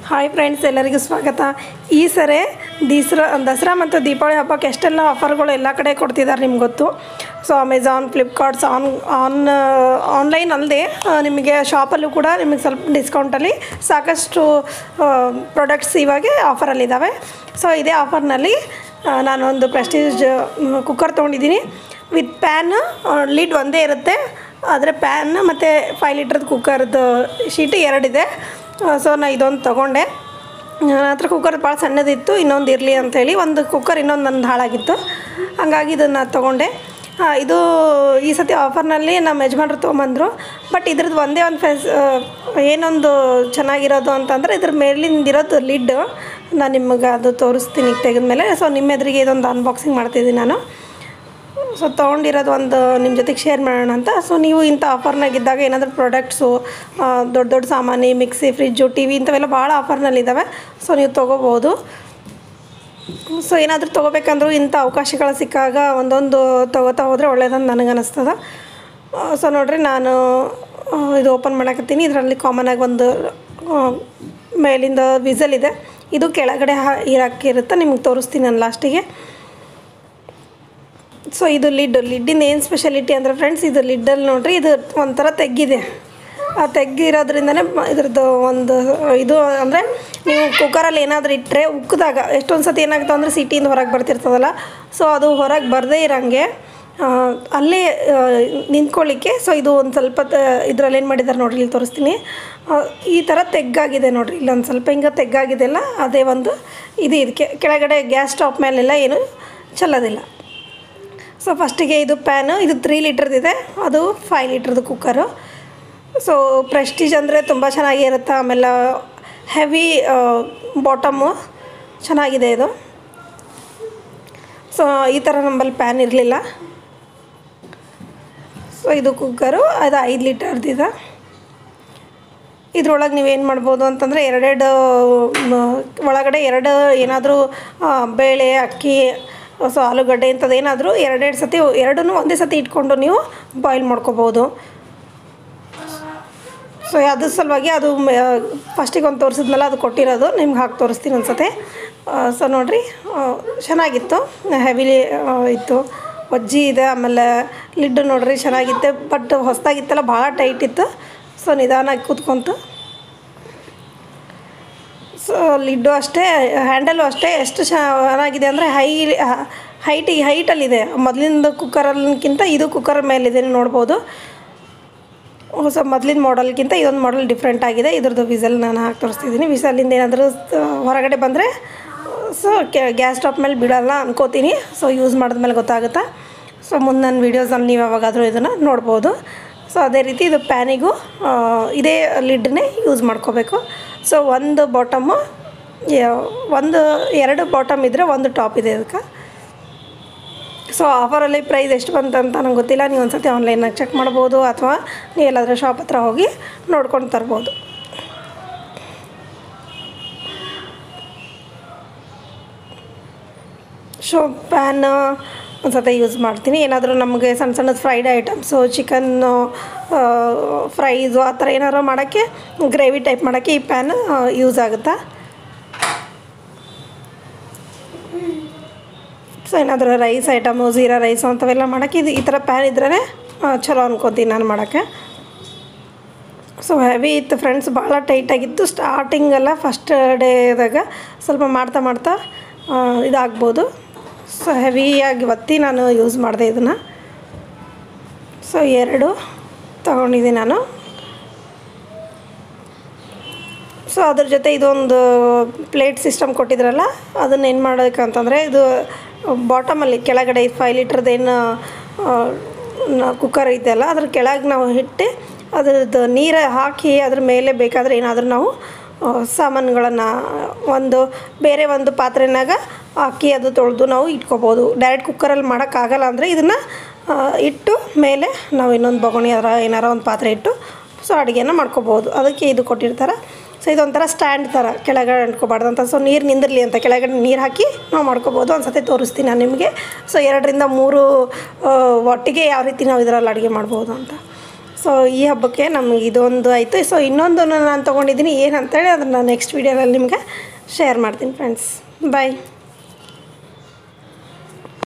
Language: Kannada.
ಹಾಯ್ ಫ್ರೆಂಡ್ಸ್ ಎಲ್ಲರಿಗೂ ಸ್ವಾಗತ ಈ ಸರಿ ದೀಸ್ರ ದಸರಾ ಮತ್ತು ದೀಪಾವಳಿ ಹಬ್ಬಕ್ಕೆ ಎಷ್ಟೆಲ್ಲ ಆಫರ್ಗಳು ಎಲ್ಲ ಕಡೆ ಕೊಡ್ತಿದ್ದಾರೆ ನಿಮ್ಗೆ ಗೊತ್ತು so Amazon Flipkarts on on online ಅಲ್ಲದೆ ನಿಮಗೆ ಶಾಪಲ್ಲೂ ಕೂಡ ನಿಮಗೆ ಸ್ವಲ್ಪ ಡಿಸ್ಕೌಂಟಲ್ಲಿ ಸಾಕಷ್ಟು ಪ್ರಾಡಕ್ಟ್ಸ್ ಇವಾಗ ಆಫರಲ್ಲಿದ್ದಾವೆ ಸೊ ಇದೇ ಆಫರ್ನಲ್ಲಿ ನಾನೊಂದು ಪ್ರೆಸ್ಟೀಜ್ ಕುಕ್ಕರ್ ತೊಗೊಂಡಿದ್ದೀನಿ ವಿತ್ ಪ್ಯಾನ್ ಲಿಡ್ ಒಂದೇ ಇರುತ್ತೆ ಆದರೆ ಪ್ಯಾನ್ ಮತ್ತು ಫೈವ್ ಲೀಟ್ರದ್ದು ಕುಕ್ಕರ್ದು ಶೀಟ್ ಎರಡಿದೆ ಸೊ ನಾ ಇದೊಂದು ತೊಗೊಂಡೆ ನನ್ನ ಹತ್ರ ಕುಕ್ಕರ್ ಭಾಳ ಸಣ್ಣದಿತ್ತು ಇನ್ನೊಂದು ಇರಲಿ ಅಂಥೇಳಿ ಒಂದು ಕುಕ್ಕರ್ ಇನ್ನೊಂದು ನಂದು ಹಾಳಾಗಿತ್ತು ಹಂಗಾಗಿ ಇದನ್ನು ತೊಗೊಂಡೆ ಆ, ಇದು ಈ ಸತಿ ಆಫರ್ನಲ್ಲಿ ನಮ್ಮ ಯಜಮಾನ್ರು ತೊಗೊಂಬಂದರು ಬಟ್ ಇದ್ರದ್ದು ಒಂದೇ ಒಂದು ಫೆಸ್ ಏನೊಂದು ಚೆನ್ನಾಗಿರೋದು ಅಂತಂದರೆ ಇದ್ರ ಮೇಲಿಂದ ಇರೋದು ಲಿಡ್ ನಾನು ನಿಮಗೆ ಅದು ತೋರಿಸ್ತೀನಿ ತೆಗೆದ್ಮೇಲೆ ಸೊ ನಿಮ್ಮ ಎದುರಿಗೆ ಇದೊಂದು ಅನ್ಬಾಕ್ಸಿಂಗ್ ಮಾಡ್ತಿದ್ದೀನಿ ನಾನು ಸೊ ತೊಗೊಂಡಿರೋದು ಒಂದು ನಿಮ್ಮ ಜೊತೆಗೆ ಶೇರ್ ಮಾಡೋಣ ಅಂತ ಸೊ ನೀವು ಇಂಥ ಆಫರ್ನಾಗಿದ್ದಾಗ ಏನಾದರೂ ಪ್ರಾಡಕ್ಟ್ಸು ದೊಡ್ಡ ದೊಡ್ಡ ಸಾಮಾನು ಮಿಕ್ಸಿ ಫ್ರಿಜ್ಜು ಟಿ ವಿ ಇಂಥವೆಲ್ಲ ಭಾಳ ಆಫರ್ನಲ್ಲಿದ್ದಾವೆ ಸೊ ನೀವು ತೊಗೋಬೋದು ಸೊ ಏನಾದರೂ ತೊಗೋಬೇಕಂದ್ರೂ ಇಂಥ ಅವಕಾಶಗಳು ಸಿಕ್ಕಾಗ ಒಂದೊಂದು ತೊಗೋತಾ ಹೋದರೆ ಒಳ್ಳೇದಂತ ನನಗೆ ಅನ್ನಿಸ್ತದ ಸೊ ನೋಡಿರಿ ನಾನು ಆ, ಇದು ಓಪನ್ ಮಾಡಕತ್ತೀನಿ ಇದರಲ್ಲಿ ಕಾಮನಾಗಿ ಒಂದು ಆ, ಮೇಲಿಂದ ವಿಸಲ್ ಇದೆ ಇದು ಕೆಳಗಡೆ ಹಾ- ಇರೋಕ್ಕಿರುತ್ತೆ ನಿಮ್ಗೆ ತೋರಿಸ್ತೀನಿ ನಾನು ಲಾಸ್ಟಿಗೆ ಸೊ ಇದು ಲಿಡ್ ಲಿಡ್ಡಿಂದ ಏನು ಸ್ಪೆಷಾಲಿಟಿ ಅಂದರೆ ಫ್ರೆಂಡ್ಸ್ ಇದು ಲಿಡ್ಡಲ್ಲಿ ನೋಡ್ರಿ ಇದು ಒಂಥರ ತೆಗ್ಗಿದೆ ಆ ತೆಗ್ಗಿರೋದ್ರಿಂದನೇ ಮ- ಇದ್ರದ್ದು ಒಂದು ಇದು ಅಂದರೆ ನೀವು ಕುಕ್ಕರಲ್ಲಿ ಏನಾದರೂ ಇಟ್ಟರೆ ಉಕ್ಕಿದಾಗ ಎಷ್ಟೊಂದು ಸತಿ ಏನಾಗುತ್ತೆ ಅಂದರೆ ಸಿಟಿಯಿಂದ ಹೊರಗೆ ಬರ್ತಿರ್ತದಲ್ಲ ಸೊ ಅದು ಹೊರಗೆ ಬರದೇ ಇರೋಂಗೆ ಆ, ಅಲ್ಲೇ ಆ, ನಿಂತ್ಕೊಳ್ಳಿಕ್ಕೆ ಸೊ ಇದು ಒಂದು ಸ್ವಲ್ಪ ಇದರಲ್ಲಿ ಏನು ಮಾಡಿದ್ದಾರೆ ನೋಡ್ರಿ ಇಲ್ಲಿ ತೋರಿಸ್ತೀನಿ ಆ, ಈ ಥರ ತೆಗ್ಗಾಗಿದೆ ನೋಡ್ರಿ ಇಲ್ಲೊಂದು ಸ್ವಲ್ಪ ಹಿಂಗೆ ತೆಗ್ಗಾಗಿದೆಲ್ಲ ಅದೇ ಒಂದು ಇದು ಇದಕ್ಕೆ ಕೆಳಗಡೆ ಗ್ಯಾಸ್ ಸ್ಟಾಪ್ ಮೇಲೆಲ್ಲ ಏನು ಚೆಲ್ಲೋದಿಲ್ಲ ಸೊ ಫಸ್ಟಿಗೆ ಇದು ಪ್ಯಾನು ಇದು ತ್ರೀ ಲೀಟ್ರದಿದೆ ಅದು ಫೈವ್ ಲೀಟ್ರದ್ದು ಕುಕ್ಕರು ಸೊ ಪ್ರೆಸ್ಟೀಜ್ ಅಂದರೆ ತುಂಬ ಚೆನ್ನಾಗಿರುತ್ತೆ ಆಮೇಲೆ ಹೆವಿ ಬಾಟಮು ಚೆನ್ನಾಗಿದೆ ಇದು ಸೊ ಈ ಥರ ನಮ್ಮಲ್ಲಿ ಪ್ಯಾನ್ ಇರಲಿಲ್ಲ ಸೊ ಇದು ಕುಕ್ಕರು ಅದು ಐದು ಲೀಟರ್ದಿದೆ ಇದ್ರೊಳಗೆ ನೀವೇನು ಮಾಡ್ಬೋದು ಅಂತಂದರೆ ಎರಡೆರಡು ಮ, ಒಳಗಡೆ ಎರಡು ಏನಾದರೂ ಬೇಳೆ ಅಕ್ಕಿ ಸೊ ಆಲೂಗಡ್ಡೆ ಇಂಥದ್ದು ಏನಾದರೂ ಎರಡೆರಡು ಸತಿ ಎರಡನ್ನೂ ಒಂದೇ ಸತಿ ಇಟ್ಕೊಂಡು ನೀವು ಬಾಯ್ಲ್ ಮಾಡ್ಕೋಬೋದು ಸೊ ಅದ್ರ ಸಲುವಾಗಿ ಅದು ಫಸ್ಟಿಗೆ ಒಂದು ತೋರಿಸಿದ್ನಲ್ಲ ಅದು ಕೊಟ್ಟಿರೋದು ನಿಮ್ಗೆ ಹಾಕಿ ತೋರಿಸ್ತೀನಿ ಅನ್ಸತ್ತೆ ಸೊ ನೋಡಿರಿ ಚೆನ್ನಾಗಿತ್ತು ಹೆವಿಲಿ ಇತ್ತು ಒಜ್ಜಿ ಇದೆ ಆಮೇಲೆ ಲಿಡ್ಡು ನೋಡ್ರಿ ಚೆನ್ನಾಗಿತ್ತು ಬಟ್ ಹೊಸದಾಗಿತ್ತಲ್ಲ ಭಾಳ ಟೈಟ್ ಇತ್ತು ಸೊ ನಿಧಾನಾಗಿ ಕೂತ್ಕೊಂತು ಸೊ ಲಿಡ್ಡು ಅಷ್ಟೇ ಹ್ಯಾಂಡಲು ಅಷ್ಟೇ ಎಷ್ಟು ಚೆನ್ನಾಗಿದೆ ಅಂದರೆ ಹೈ ಹೈಟಿಗೆ ಹೈಟಲ್ಲಿದೆ ಮೊದಲಿಂದ ಕುಕ್ಕರಲ್ಲಿಗಿಂತ ಇದು ಕುಕ್ಕರ್ ಮೇಲಿದೆ ನೀವು ನೋಡ್ಬೋದು ಹೊಸ ಮೊದಲಿನ ಮಾಡಲ್ಗಿಂತ ಇದೊಂದು ಮಾಡಲ್ ಡಿಫ್ರೆಂಟ್ ಆಗಿದೆ ಇದ್ರದ್ದು ವಿಸಲ್ ನಾನು ಹಾಕಿ ತೋರಿಸ್ತಿದ್ದೀನಿ ವಿಸಲಿಂದ ಏನಾದರೂ ಹೊರಗಡೆ ಬಂದರೆ ಸೊ ಗ್ಯಾಸ್ ಸ್ಟಾಪ್ ಮೇಲೆ ಬಿಡಲ್ಲ ಅನ್ಕೋತೀನಿ ಸೊ ಯೂಸ್ ಮಾಡಿದ್ಮೇಲೆ ಗೊತ್ತಾಗುತ್ತಾ ಸೊ ಮುಂದೆ ನನ್ನ ವೀಡಿಯೋಸಲ್ಲಿ ನೀವು ಯಾವಾಗಾದರೂ ಇದನ್ನು ನೋಡ್ಬೋದು ಸೊ ಅದೇ ರೀತಿ ಇದು ಪ್ಯಾನಿಗೂ ಆ, ಇದೇ ಲಿಡ್ನೇ ಯೂಸ್ ಮಾಡ್ಕೋಬೇಕು ಸೊ ಒಂದು ಬಾಟಮು ಒಂದು ಎರಡು ಬಾಟಮ್ ಇದ್ದರೆ ಒಂದು ಟಾಪ್ ಇದೆ ಅದಕ್ಕೆ ಸೊ ಆಫರಲ್ಲಿ ಪ್ರೈಸ್ ಎಷ್ಟು ಬಂತು ಅಂತ ನಂಗೆ ಗೊತ್ತಿಲ್ಲ ನೀವು ಒಂದ್ಸತಿ ಆನ್ಲೈನಾಗ ಚೆಕ್ ಮಾಡ್ಬೋದು ಅಥವಾ ನೀವು ಎಲ್ಲಾದರೂ ಶಾಪ್ ಹತ್ರ ಹೋಗಿ ನೋಡ್ಕೊಂಡು ತರ್ಬೋದು ಶೋ ಪ್ಯಾನ್ ಒಂದು ಸತಿ ಯೂಸ್ ಮಾಡ್ತೀನಿ ಏನಾದರೂ ನಮಗೆ ಸಣ್ಣ ಸಣ್ಣದು ಫ್ರೈಡ್ ಐಟಮ್ಸು ಚಿಕನ್ನು ಫ್ರೈಸು ಆ ಥರ ಏನಾದ್ರು ಮಾಡೋಕ್ಕೆ ಗ್ರೇವಿ ಟೈಪ್ ಮಾಡೋಕ್ಕೆ ಈ ಪ್ಯಾನ್ ಯೂಸ್ ಆಗುತ್ತಾ ಸೊ ಏನಾದರೂ ರೈಸ್ ಐಟಮು ಜೀರಾ ರೈಸು ಅಂಥವೆಲ್ಲ ಮಾಡೋಕ್ಕೆ ಇದು ಈ ಥರ ಪ್ಯಾನ್ ಇದ್ರೇ ಚಲೋ ಅನ್ಕೊತೀನಿ ನಾನು ಮಾಡೋಕ್ಕೆ ಸೊ ಹೆವಿ ಇತ್ತು ಫ್ರೆಂಡ್ಸ್ ಭಾಳ ಟೈಟಾಗಿತ್ತು ಸ್ಟಾರ್ಟಿಂಗೆಲ್ಲ ಫಸ್ಟ್ ಡೇದಾಗ ಸ್ವಲ್ಪ ಮಾಡ್ತಾ ಮಾಡ್ತಾ ಆ, ಇದಾಗ್ಬೋದು ಸೊ ಹೆವಿಯಾಗಿ ಒತ್ತಿ ನಾನು ಯೂಸ್ ಮಾಡಿದೆ ಇದನ್ನು ಸೊ ಎರಡು ತಗೊಂಡಿದ್ದೀನಿ ನಾನು ಸೊ ಅದ್ರ ಜೊತೆ ಇದೊಂದು ಪ್ಲೇಟ್ ಸಿಸ್ಟಮ್ ಕೊಟ್ಟಿದ್ರಲ್ಲ ಅದನ್ನ ಏನು ಮಾಡಬೇಕಂತಂದರೆ ಇದು ಬಾಟಮಲ್ಲಿ ಕೆಳಗಡೆ ಫೈವ್ ಲೀಟ್ರದ್ದೇನು ಕುಕ್ಕರ್ ಇದೆಯಲ್ಲ ಅದ್ರ ಕೆಳಗೆ ನಾವು ಇಟ್ಟು ಅದ್ರದ್ದು ನೀರು ಹಾಕಿ ಅದ್ರ ಮೇಲೆ ಬೇಕಾದರೆ ಏನಾದರೂ ನಾವು ಆ, ಸಾಮಾನುಗಳನ್ನು ಒಂದು ಬೇರೆ ಒಂದು ಪಾತ್ರೆನಾಗ ಹಾಕಿ ಅದು ತೊಳೆದು ನಾವು ಇಟ್ಕೋಬೋದು ಡೈರೆಕ್ಟ್ ಕುಕ್ಕರಲ್ಲಿ ಮಾಡೋಕ್ಕಾಗಲ್ಲ ಅಂದರೆ ಇದನ್ನು ಇಟ್ಟು ಮೇಲೆ ನಾವು ಇನ್ನೊಂದು ಬೊಗಣಿ ಅದರ ಏನಾರ ಒಂದು ಪಾತ್ರೆ ಇಟ್ಟು ಸೊ ಅಡುಗೆನ ಮಾಡ್ಕೋಬೋದು ಅದಕ್ಕೆ ಇದು ಕೊಟ್ಟಿರ್ತಾರೆ ಸೊ ಇದೊಂಥರ ಸ್ಟ್ಯಾಂಡ್ ಥರ ಕೆಳಗಡೆ ಅಂಟ್ಕೋಬಾರ್ದು ಅಂತ ಸೊ ನೀರು ನಿಂದಿರಲಿ ಅಂತ ಕೆಳಗಡೆ ನೀರು ಹಾಕಿ ನಾವು ಮಾಡ್ಕೋಬೋದು ಒಂದು ಸತಿ ತೋರಿಸ್ತೀನಿ ನಾನು ನಿಮಗೆ ಸೊ ಎರಡರಿಂದ ಮೂರು ಆ, ಒಟ್ಟಿಗೆ ಯಾವ ರೀತಿ ನಾವು ಇದರಲ್ಲಿ ಅಡುಗೆ ಮಾಡ್ಬೋದು ಅಂತ ಸೊ ಸೊ ಈ ಹಬ್ಬಕ್ಕೆ ನಮಗೆ ಇದೊಂದು ಆಯಿತು ಸೊ ಇನ್ನೊಂದು ನಾನು ತೊಗೊಂಡಿದ್ದೀನಿ ಏನು ಅಂತೇಳಿ ಅದನ್ನು ನೆಕ್ಸ್ಟ್ ವೀಡಿಯೋದಲ್ಲಿ ನಿಮ್ಗೆ ಶೇರ್ ಮಾಡ್ತೀನಿ ಫ್ರೆಂಡ್ಸ್ ಬಾಯ್